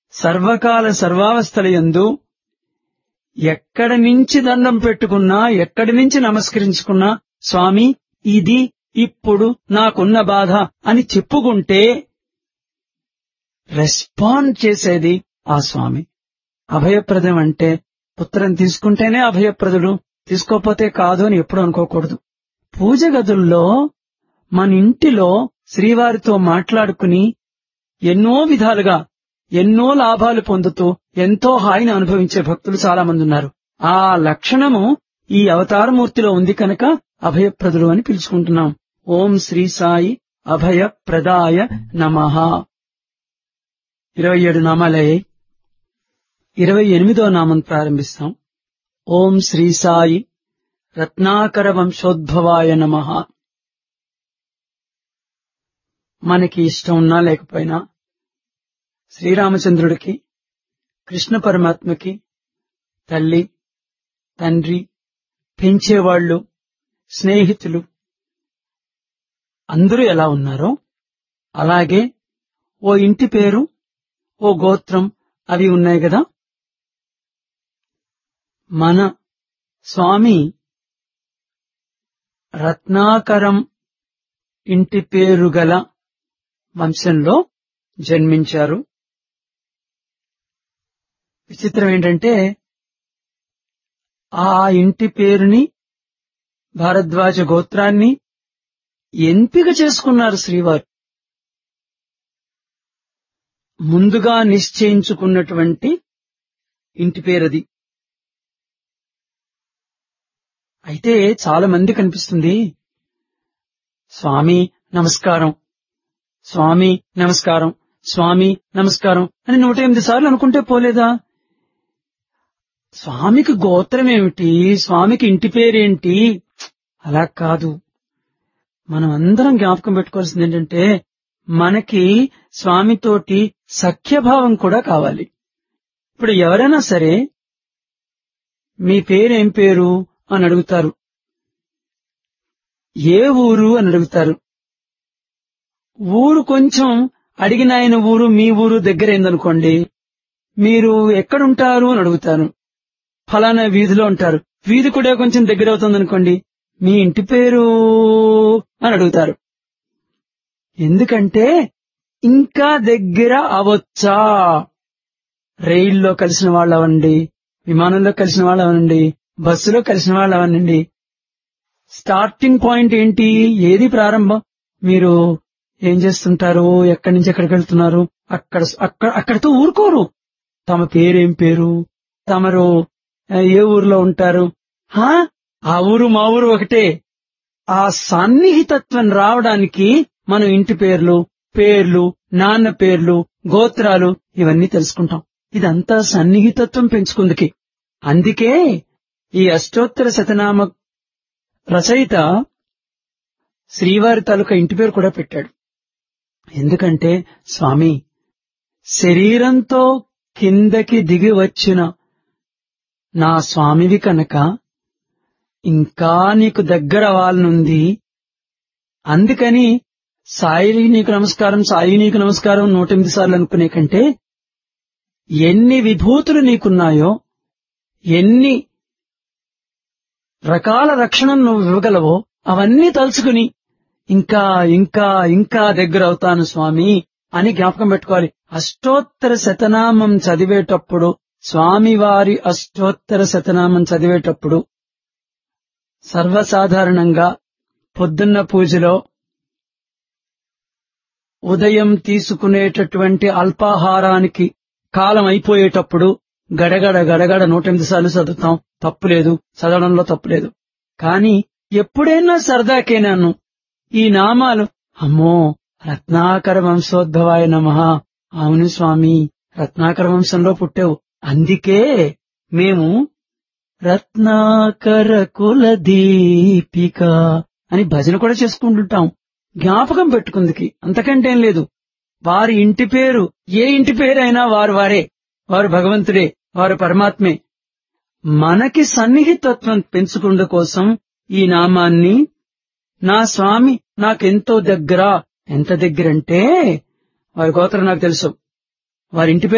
సర్వకాల సర్వావస్థల యందు ఎక్కడి నుంచి దండం పెట్టుకున్నా ఎక్కడి నుంచి నమస్కరించుకున్నా స్వామి ఇది ఇప్పుడు నాకున్న బాధ అని చెప్పుకుంటే రెస్పాండ్ చేసేది ఆ స్వామి అభయప్రదం అంటే పుత్రం తీసుకుంటేనే అభయప్రదుడు తీసుకోపోతే కాదు అని ఎప్పుడు అనుకోకూడదు పూజ గదుల్లో మన ఇంటిలో శ్రీవారితో మాట్లాడుకుని ఎన్నో విధాలుగా ఎన్నో లాభాలు పొందుతూ ఎంతో హాయిని అనుభవించే భక్తులు చాలా మంది ఉన్నారు ఆ లక్షణము ఈ అవతారమూర్తిలో ఉంది కనుక అభయప్రదుడు అని పిలుచుకుంటున్నాం ఓం శ్రీ సాయి అభయప్రదాయ నమః ఇరవై ఏడు నామాలయ్యాయి ఇరవై ఎనిమిదో నామం ప్రారంభిస్తాం ఓం శ్రీ సాయి రత్నాకర వంశోద్భవాయ నమః మనకి ఇష్టం ఉన్నా లేకపోయినా శ్రీరామచంద్రుడికి కృష్ణ పరమాత్మకి తల్లి తండ్రి పెంచేవాళ్లు స్నేహితులు అందరూ ఎలా ఉన్నారో అలాగే ఓ ఇంటి పేరు ఓ గోత్రం అవి ఉన్నాయి కదా మన స్వామి రత్నాకరం ఇంటి పేరు గల వంశంలో జన్మించారు విచిత్రం ఏంటంటే ఆ ఇంటి పేరుని భారద్వాజ గోత్రాన్ని ఎంపిక చేసుకున్నారు శ్రీవారు ముందుగా నిశ్చయించుకున్నటువంటి ఇంటి పేరది అయితే చాలా మంది కనిపిస్తుంది స్వామి నమస్కారం స్వామి నమస్కారం స్వామి నమస్కారం అని నూట ఎనిమిది సార్లు అనుకుంటే పోలేదా స్వామికి గోత్రం ఏమిటి స్వామికి ఇంటి పేరేంటి అలా కాదు మనం అందరం జ్ఞాపకం పెట్టుకోవాల్సింది ఏంటంటే మనకి స్వామితోటి సఖ్యభావం కూడా కావాలి ఇప్పుడు ఎవరైనా సరే మీ పేరేం పేరు అని అడుగుతారు ఏ ఊరు అని అడుగుతారు ఊరు కొంచెం అడిగిన ఆయన ఊరు మీ ఊరు దగ్గరైందనుకోండి మీరు ఎక్కడుంటారు అని అడుగుతారు ఫలానా వీధిలో ఉంటారు వీధి కూడా కొంచెం దగ్గర అవుతుంది అనుకోండి మీ ఇంటి పేరు అని అడుగుతారు ఎందుకంటే ఇంకా దగ్గర అవచ్చా రైల్లో కలిసిన వాళ్ళు అవ్వండి విమానంలో కలిసిన వాళ్ళు అవ్వండి బస్సులో కలిసిన వాళ్ళు అవ్వనండి స్టార్టింగ్ పాయింట్ ఏంటి ఏది ప్రారంభం మీరు ఏం చేస్తుంటారు ఎక్కడి నుంచి ఎక్కడికి వెళ్తున్నారు అక్కడ అక్కడ అక్కడితో ఊరుకోరు తమ పేరేం పేరు తమరు ఏ ఊర్లో ఉంటారు హా ఆ ఊరు మా ఊరు ఒకటే ఆ సన్నిహితత్వం రావడానికి మనం ఇంటి పేర్లు పేర్లు నాన్న పేర్లు గోత్రాలు ఇవన్నీ తెలుసుకుంటాం ఇదంతా సన్నిహితత్వం పెంచుకుందికి అందుకే ఈ అష్టోత్తర శతనామ రచయిత శ్రీవారి తాలూకా ఇంటి పేరు కూడా పెట్టాడు ఎందుకంటే స్వామి శరీరంతో కిందకి దిగి వచ్చిన నా స్వామివి కనుక ఇంకా నీకు దగ్గర అవ్వాలనుంది అందుకని సాయి నీకు నమస్కారం సాయి నీకు నమస్కారం నూట ఎనిమిది సార్లు అనుకునే కంటే ఎన్ని విభూతులు నీకున్నాయో ఎన్ని రకాల రక్షణ నువ్వు ఇవ్వగలవో అవన్నీ తలుచుకుని ఇంకా ఇంకా ఇంకా దగ్గర అవుతాను స్వామి అని జ్ఞాపకం పెట్టుకోవాలి అష్టోత్తర శతనామం చదివేటప్పుడు స్వామివారి అష్టోత్తర శతనామం చదివేటప్పుడు సర్వసాధారణంగా పొద్దున్న పూజలో ఉదయం తీసుకునేటటువంటి అల్పాహారానికి కాలం అయిపోయేటప్పుడు గడగడ గడగడ నూట ఎనిమిది సార్లు చదువుతాం తప్పులేదు చదవడంలో తప్పులేదు కానీ ఎప్పుడైనా సరదాకేనాను ఈ నామాలు అమ్మో రత్నాకర వంశోద్భవాయ నమ అవును స్వామి రత్నాకర వంశంలో పుట్టావు అందుకే మేము రత్నాకర కుల దీపిక అని భజన కూడా చేసుకుంటుంటాం జ్ఞాపకం పెట్టుకుందికి అంతకంటే ఏం లేదు వారి ఇంటి పేరు ఏ ఇంటి పేరైనా వారు వారే వారు భగవంతుడే వారు పరమాత్మే మనకి సన్నిహితత్వం పెంచుకుండ కోసం ఈ నామాన్ని నా స్వామి నాకెంతో దగ్గర ఎంత దగ్గరంటే వారి గోత్రం నాకు తెలుసు వారి ఇంటి